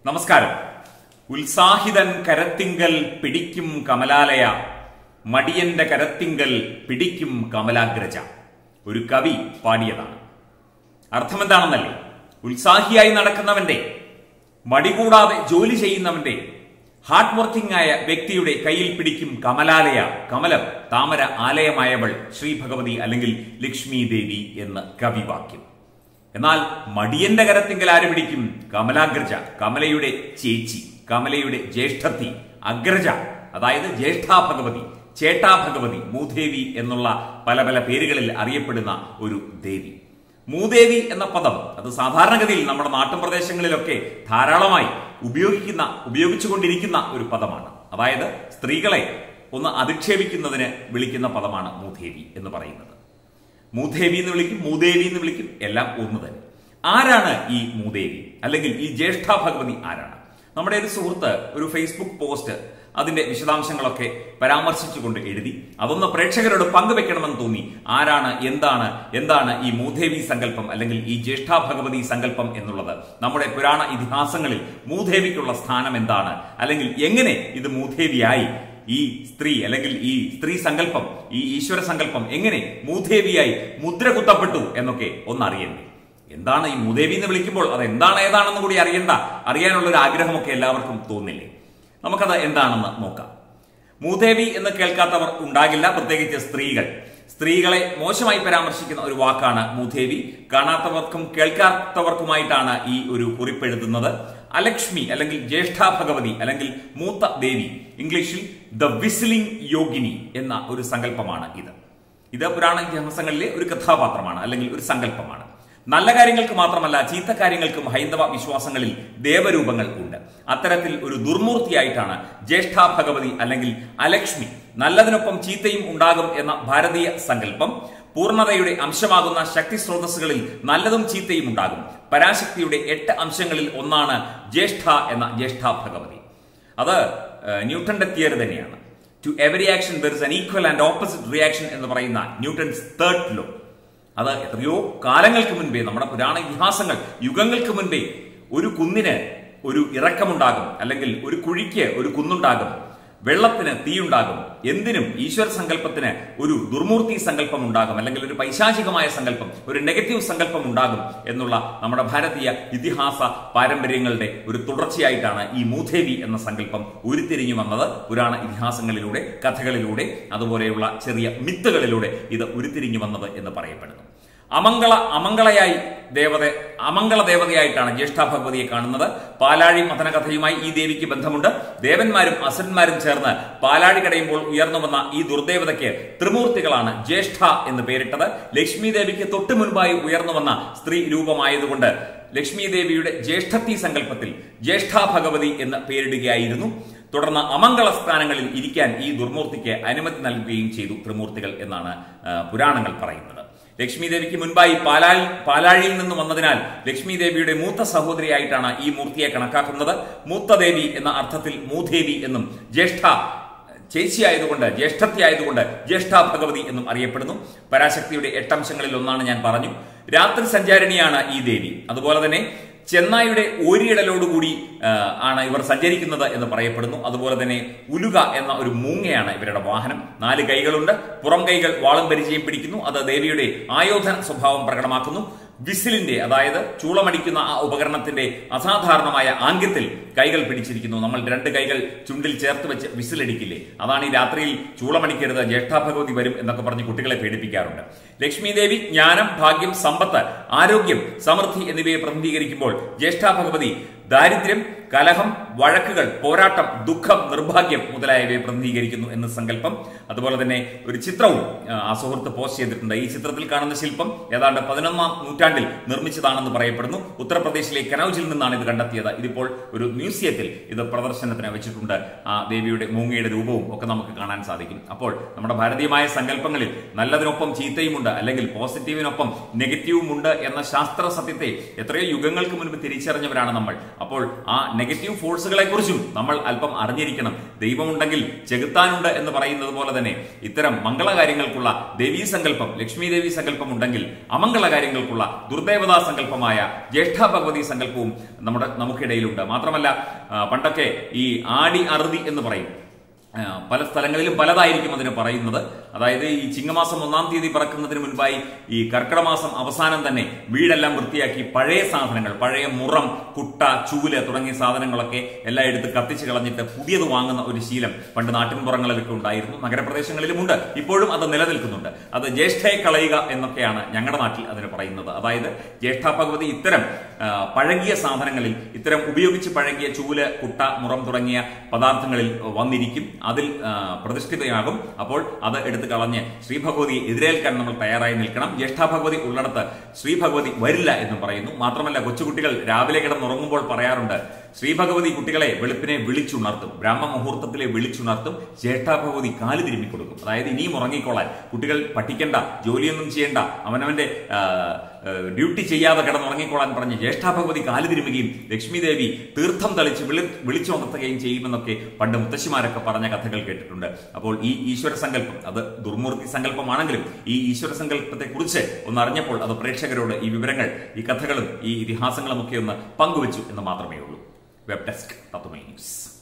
നമസ്കാരം ഉത്സാഹിതൻ കരത്തിങ്കൽ പിടിക്കും കമലാലയ മടിയന്റെ കരത്തിങ്കൽ പിടിക്കും കമലാഗ്രജ ഒരു കവി പാടിയതാണ് അർത്ഥമെന്താണെന്നല്ലേ ഉത്സാഹിയായി നടക്കുന്നവന്റെ മടികൂടാതെ ജോലി ചെയ്യുന്നവന്റെ ഹാർഡ് വർക്കിംഗ് ആയ വ്യക്തിയുടെ കയ്യിൽ പിടിക്കും കമലാലയ കമലം താമര ആലയമായവൾ ശ്രീ ഭഗവതി അല്ലെങ്കിൽ ലക്ഷ്മി ദേവി എന്ന് കവിവാക്യം എന്നാൽ മടിയന്റെ കരത്തിങ്കൽ ആര് പിടിക്കും കമലാഗ്രജ കമലയുടെ ചേച്ചി കമലയുടെ ജ്യേഷ്ഠത്തി അഗ്രജ അതായത് ജ്യേഷ്ഠാ ഭഗവതി ചേട്ടാ ഭഗവതി മൂദേവി എന്നുള്ള പല പല പേരുകളിൽ അറിയപ്പെടുന്ന ഒരു ദേവി മൂദേവി എന്ന പദം അത് സാധാരണഗതിയിൽ നമ്മുടെ നാട്ടിൻ പ്രദേശങ്ങളിലൊക്കെ ധാരാളമായി ഉപയോഗിക്കുന്ന ഉപയോഗിച്ചുകൊണ്ടിരിക്കുന്ന ഒരു പദമാണ് അതായത് സ്ത്രീകളെ ഒന്ന് അധിക്ഷേപിക്കുന്നതിന് വിളിക്കുന്ന പദമാണ് മൂദേവി എന്ന് പറയുന്നത് മൂദേവി എന്ന് വിളിക്കും മൂദേവി എന്ന് വിളിക്കും എല്ലാം ഒന്ന് തന്നെ ആരാണ് ഈ മൂദേവി അല്ലെങ്കിൽ ഈ ജ്യേഷ്ഠ ഭഗവതി ആരാണ് നമ്മുടെ ഒരു സുഹൃത്ത് ഒരു ഫേസ്ബുക്ക് പോസ്റ്റ് അതിന്റെ വിശദാംശങ്ങളൊക്കെ പരാമർശിച്ചുകൊണ്ട് എഴുതി അതൊന്ന് പ്രേക്ഷകരോട് പങ്കുവെക്കണമെന്ന് തോന്നി ആരാണ് എന്താണ് എന്താണ് ഈ മൂദേവി സങ്കല്പം അല്ലെങ്കിൽ ഈ ജ്യേഷ്ഠ ഭഗവതി സങ്കല്പം എന്നുള്ളത് നമ്മുടെ പുരാണ ഇതിഹാസങ്ങളിൽ മൂദേവിക്കുള്ള സ്ഥാനം എന്താണ് അല്ലെങ്കിൽ എങ്ങനെ ഇത് മൂദേവിയായി ഈ സ്ത്രീ അല്ലെങ്കിൽ ഈ സ്ത്രീ സങ്കല്പം ഈ ഈശ്വര സങ്കല്പം എങ്ങനെ മൂദേവിയായി മുദ്ര കുത്തപ്പെട്ടു എന്നൊക്കെ ഒന്നറിയണ്ടേ എന്താണ് ഈ മൂദേവി എന്ന് വിളിക്കുമ്പോൾ അത് എന്താണ് ഏതാണെന്ന് കൂടി അറിയണ്ട അറിയാനുള്ള ഒരു ആഗ്രഹമൊക്കെ എല്ലാവർക്കും തോന്നില്ലേ നമുക്കത് എന്താണെന്ന് നോക്കാം മൂദേവി എന്ന് കേൾക്കാത്തവർ ഉണ്ടാകില്ല പ്രത്യേകിച്ച് സ്ത്രീകൾ സ്ത്രീകളെ മോശമായി പരാമർശിക്കുന്ന ഒരു വാക്കാണ് മൂദേവി കാണാത്തവർക്കും കേൾക്കാത്തവർക്കുമായിട്ടാണ് ഈ ഒരു കുറിപ്പ് എഴുതുന്നത് അലക്ഷ്മി അല്ലെങ്കിൽ ജ്യേഷ്ഠ ഭഗവതി അല്ലെങ്കിൽ മൂത്ത ദേവി ഇംഗ്ലീഷിൽ ദ വിസിലിംഗ് യോഗിനി എന്ന ഒരു സങ്കല്പമാണ് ഇത് ഇത് പുരാണ ഇതിഹാസങ്ങളിലെ ഒരു കഥാപാത്രമാണ് അല്ലെങ്കിൽ ഒരു സങ്കല്പമാണ് നല്ല കാര്യങ്ങൾക്ക് മാത്രമല്ല ചീത്ത കാര്യങ്ങൾക്കും ഹൈന്ദവ വിശ്വാസങ്ങളിൽ ദേവരൂപങ്ങൾ ഉണ്ട് അത്തരത്തിൽ ഒരു ദുർമൂർത്തിയായിട്ടാണ് ജ്യേഷ്ഠ ഭഗവതി അല്ലെങ്കിൽ അലക്ഷ്മി നല്ലതിനൊപ്പം ചീത്തയും ഉണ്ടാകും എന്ന ഭാരതീയ സങ്കല്പം പൂർണ്ണതയുടെ അംശമാകുന്ന ശക്തി സ്രോതസ്സുകളിൽ നല്ലതും ചീത്തയും ഉണ്ടാകും പരാശക്തിയുടെ എട്ട് അംശങ്ങളിൽ ഒന്നാണ് ജ്യേഷ്ഠ എന്ന ജ്യേഷ്ഠ ഭഗവതി അത് ന്യൂട്ടന്റെ തിയറി തന്നെയാണ് to every action there is an equal and opposite reaction എന്ന് പറയുന്ന ന്യൂട്ടൺസ് തേർഡ് ലോ അത് എത്രയോ കാലങ്ങൾക്ക് മുൻപേ നമ്മുടെ പുരാണ ഇതിഹാസങ്ങൾ യുഗങ്ങൾക്ക് മുൻപേ ഒരു കുന്നിന് ഒരു ഇറക്കമുണ്ടാകും അല്ലെങ്കിൽ ഒരു കുഴിക്ക് ഒരു കുന്നുണ്ടാകും വെള്ളത്തിന് തീയുണ്ടാകും എന്തിനും ഈശ്വര സങ്കല്പത്തിന് ഒരു ദുർമൂർത്തി സങ്കല്പം ഉണ്ടാകും അല്ലെങ്കിൽ ഒരു പൈശാചികമായ സങ്കല്പം ഒരു നെഗറ്റീവ് സങ്കല്പം ഉണ്ടാകും എന്നുള്ള നമ്മുടെ ഭാരതീയ ഇതിഹാസ പാരമ്പര്യങ്ങളുടെ ഒരു തുടർച്ചയായിട്ടാണ് ഈ മൂദേവി എന്ന സങ്കല്പം ഉരുത്തിരിഞ്ഞു വന്നത് പുരാണ ഇതിഹാസങ്ങളിലൂടെ കഥകളിലൂടെ അതുപോലെയുള്ള ചെറിയ മിത്തുകളിലൂടെ ഇത് ഉരുത്തിരിഞ്ഞു വന്നത് എന്ന് പറയപ്പെടുന്നു അമംഗള അമംഗളയായി ദേവത അമംഗള ദേവതയായിട്ടാണ് ജ്യേഷ്ഠ ഭഗവതിയെ കാണുന്നത് പാലാഴി മഥനകഥയുമായി ഈ ദേവിക്ക് ബന്ധമുണ്ട് ദേവന്മാരും അസുരന്മാരും ചേർന്ന് പാലാഴി കടയുമ്പോൾ ഉയർന്നു വന്ന ഈ ദുർദേവതയ്ക്ക് ത്രിമൂർത്തികളാണ് ജ്യേഷ്ഠ എന്ന് പേരിട്ടത് ലക്ഷ്മി ദേവിക്ക് തൊട്ടു മുൻപായി ഉയർന്നു വന്ന സ്ത്രീ രൂപമായതുകൊണ്ട് ലക്ഷ്മി ദേവിയുടെ ജ്യേഷ്ഠത്തി സങ്കല്പത്തിൽ ജ്യേഷ്ഠ ഭഗവതി എന്ന് പേരിടുകയായിരുന്നു തുടർന്ന് അമംഗള സ്ഥാനങ്ങളിൽ ഇരിക്കാൻ ഈ ദുർമൂർത്തിക്ക് അനുമതി നൽകുകയും ചെയ്തു ത്രിമൂർത്തികൾ എന്നാണ് പുരാണങ്ങൾ പറയുന്നത് ലക്ഷ്മി ദേവിക്ക് മുൻപായി പാലാഴി പാലാഴിയിൽ നിന്ന് വന്നതിനാൽ ലക്ഷ്മി ദേവിയുടെ മൂത്ത സഹോദരിയായിട്ടാണ് ഈ മൂർത്തിയെ കണക്കാക്കുന്നത് മൂത്ത ദേവി എന്ന അർത്ഥത്തിൽ മൂദേവി എന്നും ജ്യേഷ്ഠ ചേച്ചിയായതുകൊണ്ട് ജ്യേഷ്ഠത്യായതുകൊണ്ട് ജ്യേഷ്ഠ ഭഗവതി എന്നും അറിയപ്പെടുന്നു പരാശക്തിയുടെ എട്ടംശങ്ങളിൽ ഒന്നാണ് ഞാൻ പറഞ്ഞു രാത്രി സഞ്ചാരിണിയാണ് ഈ ദേവി അതുപോലെ തന്നെ ചെന്നായുടെ ഓരിയിടലോടുകൂടി ആണ് ഇവർ സഞ്ചരിക്കുന്നത് എന്ന് പറയപ്പെടുന്നു അതുപോലെ തന്നെ ഉലുക എന്ന ഒരു മൂങ്ങയാണ് ഇവരുടെ വാഹനം നാല് കൈകളുണ്ട് പുറം കൈകൾ വാളും പരിചയം പിടിക്കുന്നു അത് ദേവിയുടെ ആയോധന സ്വഭാവം പ്രകടമാക്കുന്നു വിസിലിന്റെ അതായത് ചൂളമടിക്കുന്ന ആ ഉപകരണത്തിന്റെ അസാധാരണമായ ആംഗ്യത്തിൽ കൈകൾ പിടിച്ചിരിക്കുന്നു നമ്മൾ രണ്ട് കൈകൾ ചുണ്ടിൽ ചേർത്ത് വെച്ച് വിസിലടിക്കില്ലേ അതാണ് ഈ രാത്രിയിൽ ചൂളമടിക്കരുത് ജ്യേഷ്ഠാഭഗവതി വരും എന്നൊക്കെ പറഞ്ഞ് കുട്ടികളെ പേടിപ്പിക്കാറുണ്ട് ലക്ഷ്മി ദേവി ജ്ഞാനം ഭാഗ്യം സമ്പത്ത് ആരോഗ്യം സമൃദ്ധി എന്നിവയെ പ്രതിനിധീകരിക്കുമ്പോൾ ജ്യേഷ്ഠാഭഗവതി ദാരിദ്ര്യം കലഹം വഴക്കുകൾ പോരാട്ടം ദുഃഖം നിർഭാഗ്യം മുതലായവയെ പ്രതിനിധീകരിക്കുന്നു എന്ന് സങ്കല്പം അതുപോലെ തന്നെ ഒരു ചിത്രവും ആ സുഹൃത്ത് പോസ്റ്റ് ചെയ്തിട്ടുണ്ട് ഈ ചിത്രത്തിൽ കാണുന്ന ശില്പം ഏതാണ്ട് പതിനൊന്നാം നൂറ്റാണ്ടിൽ നിർമ്മിച്ചതാണെന്ന് പറയപ്പെടുന്നു ഉത്തർപ്രദേശിലെ കനൌജിൽ നിന്നാണ് ഇത് കണ്ടെത്തിയത് ഇതിപ്പോൾ ഒരു മ്യൂസിയത്തിൽ ഇത് പ്രദർശനത്തിന് വെച്ചിട്ടുണ്ട് ആ ദേവിയുടെ മൂങ്ങയുടെ രൂപവും ഒക്കെ നമുക്ക് കാണാൻ സാധിക്കും അപ്പോൾ നമ്മുടെ ഭാരതീയമായ സങ്കല്പങ്ങളിൽ നല്ലതിനൊപ്പം ചീത്തയുമുണ്ട് അല്ലെങ്കിൽ പോസിറ്റീവിനൊപ്പം നെഗറ്റീവും ഉണ്ട് എന്ന ശാസ്ത്ര സത്യത്തെ എത്രയോ യുഗങ്ങൾക്ക് മുൻപ് തിരിച്ചറിഞ്ഞവരാണ് നമ്മൾ അപ്പോൾ ആ നെഗറ്റീവ് ഫോഴ്സുകളെ കുറിച്ചും നമ്മൾ അല്പം അറിഞ്ഞിരിക്കണം ദൈവമുണ്ടെങ്കിൽ ചെകുത്താനുണ്ട് എന്ന് പറയുന്നത് പോലെ തന്നെ ഇത്തരം മംഗളകാര്യങ്ങൾക്കുള്ള ദേവീ സങ്കല്പം ലക്ഷ്മി ദേവി സങ്കല്പം ഉണ്ടെങ്കിൽ അമംഗള കാര്യങ്ങൾക്കുള്ള ദുർദേവതാ സങ്കല്പമായ ജ്യേഷ്ഠ ഭഗവതി സങ്കല്പവും നമ്മുടെ നമുക്കിടയിലുണ്ട് മാത്രമല്ല ആ, പണ്ടൊക്കെ ഈ ആടി അറുതി എന്ന് പറയും ആ, പല സ്ഥലങ്ങളിലും പലതായിരിക്കും അതിന് പറയുന്നത് അതായത് ഈ ചിങ്ങമാസം ഒന്നാം തീയതി പിറക്കുന്നതിന് മുൻപായി ഈ കർക്കിടമാസം അവസാനം തന്നെ വീടെല്ലാം വൃത്തിയാക്കി പഴയ സാധനങ്ങൾ പഴയ മുറം കുട്ട ചൂല് തുടങ്ങിയ സാധനങ്ങളൊക്കെ എല്ലാം എടുത്ത് കത്തിച്ച് കളഞ്ഞിട്ട് പുതിയത് വാങ്ങുന്ന ഒരു ശീലം പണ്ട് നാട്ടിൻപുറങ്ങളിലൊക്കെ ഉണ്ടായിരുന്നു നഗരപ്രദേശങ്ങളിലുമുണ്ട് ഇപ്പോഴും അത് നിലനിൽക്കുന്നുണ്ട് അത് ജ്യേഷ്ഠയെ കളയുക എന്നൊക്കെയാണ് ഞങ്ങളുടെ നാട്ടിൽ അതിന് പറയുന്നത് അതായത് ജ്യേഷ്ഠ ഭഗവതി ഇത്തരം ആ, പഴകിയ സാധനങ്ങളിൽ ഇത്തരം ഉപയോഗിച്ച് പഴകിയ ചൂല് കുട്ട മുറം തുടങ്ങിയ പദാർത്ഥങ്ങളിൽ വന്നിരിക്കും അതിൽ ആ, പ്രതിഷ്ഠിതയാകും അപ്പോൾ അത് എടുത്ത് കളഞ്ഞ് ശ്രീ ഭഗവതിയെ എതിരേൽക്കാൻ നമ്മൾ തയ്യാറായി നിൽക്കണം ജ്യേഷ്ഠ ഭഗവതി ഉള്ളിടത്ത് ശ്രീ ഭഗവതി വരില്ല എന്നും പറയുന്നു മാത്രമല്ല കൊച്ചുകുട്ടികൾ രാവിലെ കിടന്നുറങ്ങുമ്പോൾ പറയാറുണ്ട് ശ്രീ ഭഗവതി കുട്ടികളെ വെളുപ്പിനെ വിളിച്ചുണർത്തും ബ്രാഹ്മ മുഹൂർത്തത്തിലെ വിളിച്ചുണർത്തും ജ്യേഷ്ഠ ഭഗവതി കാല് തിരുമ്മി കൊടുക്കും അതായത് ഇനിയും ഉറങ്ങിക്കോളാൻ കുട്ടികൾ പഠിക്കേണ്ട ജോലിയൊന്നും ചെയ്യേണ്ട അവനവന്റെ ആ, ആ, ഡ്യൂട്ടി ചെയ്യാതെ കിടന്നുറങ്ങിക്കോളാൻ പറഞ്ഞ് ജ്യേഷ്ഠ ഭഗവതി കാല് തിരുമുകയും ലക്ഷ്മി ദേവി തീർത്ഥം തളിച്ച് വിളി വിളിച്ചുണർത്തുകയും ചെയ്യുമെന്നൊക്കെ പണ്ട് മുത്തശ്ശിമാരൊക്കെ പറഞ്ഞ കഥകൾ കേട്ടിട്ടുണ്ട് അപ്പോൾ ഈ ഈശ്വര സങ്കല്പം അത് ദുർമൂർത്തി സങ്കല്പമാണെങ്കിലും ഈ ഈശ്വര സങ്കല്പത്തെ കുറിച്ച് ഒന്ന് അറിഞ്ഞപ്പോൾ അത് പ്രേക്ഷകരോട് ഈ വിവരങ്ങൾ ഈ കഥകളും ഈ ഇതിഹാസങ്ങളും ഒക്കെ ഒന്ന് പങ്കുവച്ചു എന്ന് മാത്രമേ ഉള്ളൂ വെബ് ഡെസ്ക് തത്വമേ ന്യൂസ്